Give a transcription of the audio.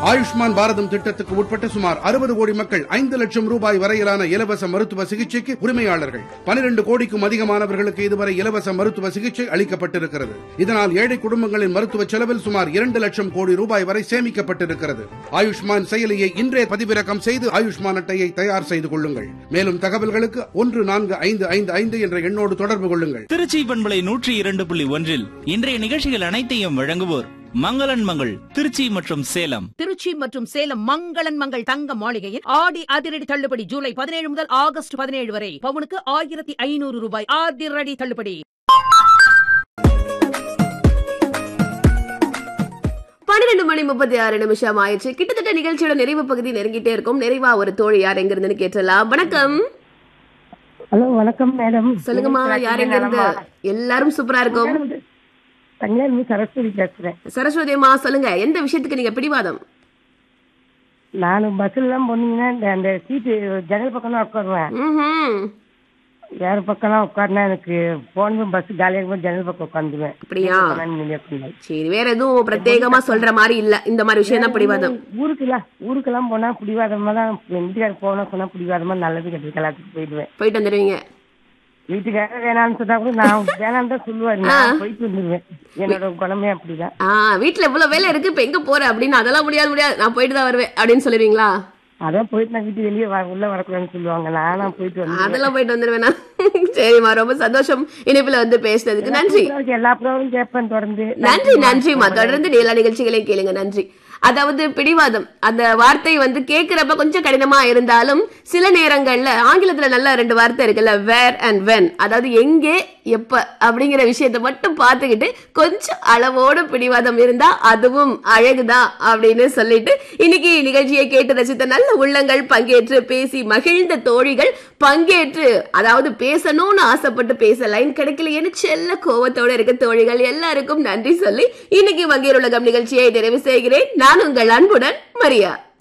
ஆயுஷ்மான் பாரதம் திட்டத்துக்கு உட்பட்ட சுமார் அறுபது கோடி மக்கள் ஐந்து லட்சம் ரூபாய் வரையிலான இலவச மருத்துவ சிகிச்சைக்கு உரிமையாளர்கள் பனிரெண்டு கோடிக்கும் அதிகமானவர்களுக்கு இதுவரை இலவச மருத்துவ சிகிச்சை அளிக்கப்பட்டிருக்கிறது இதனால் ஏழை குடும்பங்களின் மருத்துவ செலவில் சுமார் இரண்டு லட்சம் கோடி ரூபாய் வரை சேமிக்கப்பட்டிருக்கிறது ஆயுஷ்மான் செயலியை இன்றே பதிவிறக்கம் செய்து ஆயுஷ்மான் அட்டையை தயார் செய்து கொள்ளுங்கள் மேலும் தகவல்களுக்கு ஒன்று நான்கு ஐந்து ஐந்து ஐந்து என்ற எண்ணோடு தொடர்பு கொள்ளுங்கள் திருச்சி பண்பலை நூற்றி இரண்டு புள்ளி ஒன்றில் இன்றைய நிகழ்ச்சிகள் அனைத்தையும் வழங்குவோர் மங்களன் மங்கள் திருச்சி மற்றும் சேலம் திருச்சி மற்றும் சேலம் மங்களன் மங்கள் தங்க மாளிகையில் ஆடி அதிரடி தள்ளுபடி ஜூலை பதினேழு முதல் ஆகஸ்ட் பதினேழு வரை பவுனுக்கு ஆயிரத்தி ஐநூறு ரூபாய் அதிரடி தள்ளுபடி பன்னிரெண்டு மணி முப்பத்தி ஆறு நிமிஷம் ஆயிடுச்சு கிட்டத்தட்ட நிகழ்ச்சியோட நிறைவு பகுதி நெருங்கிட்டே இருக்கும் நிறைவா ஒரு தோழி யார் எங்க இருந்துன்னு கேட்டலாம் வணக்கம் ஹலோ வணக்கம் மேடம் சொல்லுங்கம்மா யார் எங்க இருந்து எல்லாரும் சூப்பரா இருக்கும் தங்கலாமி சரஸ்வதி பேசுறேன் சரஸ்வதி அம்மா சொல்லுங்க எந்த விஷயத்துக்கு நீங்க பிடிவாதம் நான் பஸ்ல எல்லாம் போனீங்கன்னா இந்த அந்த சீட்டு ஜன்னல் பக்கம் தான் உட்காருவேன் ம்ஹும். வேற பக்கம்லாம் உட்காருனா எனக்கு போன பஸ் காலியாக இருக்கும் ஜன்னல் பக்கம் உட்காந்துருவேன் அப்படியா? உட்காந்து சரி வேற எதுவும் பிரத்யேகமா சொல்ற மாதிரி இல்ல இந்த மாதிரி விஷயம் தான் பிடிவாதம் ஊருக்குலாம் ஊருக்கெல்லாம் போனா பிடிவாதமா தான் என் வீட்டுக்காரர் போனா சொன்னா பிடிவாதமா நல்லது கெட்டது எல்லாத்துக்கும் போயிடுவேன் போயிட்டு வந்துடுவீங்க வீட்டுக்காரர் வேணாம்னு சொன்னா கூட நான் வேணாம்னு தான் சொல்லுவாரு நான் போயிட்டு வந்துருவேன் என்னோட குணமே அப்படிதான் ஆ வீட்டுல இவ்வளவு வேலை இருக்கு இப்ப எங்க போற அப்படின்னு அதெல்லாம் முடியாது முடியாது நான் போயிட்டு தான் வருவேன் அப்படின்னு சொல்லுவீங்களா அதான் போயிட்டு நான் வீட்டு வெளியே வ- உள்ள வரக்கூடாதுன்னு சொல்லுவாங்க நானா போயிட்டு வந்து அதெல்லாம் போயிட்டு வந்துருவேனா சரிம்மா ரொம்ப சந்தோஷம் இணைப்புல வந்து பேசினதுக்கு நன்றி எல்லா ப்ரோவும் கேட்பேன் தொடர்ந்து நன்றி நன்றிம்மா தொடர்ந்து எல்லா நிகழ்ச்சிகளையும் கேளுங்க நன்றி அதாவது பிடிவாதம் அந்த வார்த்தை வந்து கேட்கிறப்ப கொஞ்சம் கடினமா இருந்தாலும் சில நேரங்கள்ல ஆங்கிலத்துல நல்ல ரெண்டு வார்த்தை இருக்குல்ல வேர் அண்ட் வென் அதாவது எங்கே எப்ப அப்படிங்கிற விஷயத்த மட்டும் பார்த்துக்கிட்டு கொஞ்சம் அளவோட பிடிவாதம் இருந்தா அதுவும் அழகுதான் அப்படின்னு சொல்லிட்டு இன்னைக்கு நிகழ்ச்சியை கேட்டு ரசித்த நல்ல உள்ளங்கள் பங்கேற்று பேசி மகிழ்ந்த தோழிகள் பங்கேற்று அதாவது பேசணும்னு ஆசைப்பட்டு பேச லைன் கிடைக்கலையேன்னு செல்ல கோவத்தோட இருக்க தோழிகள் எல்லாருக்கும் நன்றி சொல்லி இன்னைக்கு வங்கியர் உலகம் நிகழ்ச்சியை நிறைவு செய்கிறேன் நான் உங்கள் அன்புடன் மரியா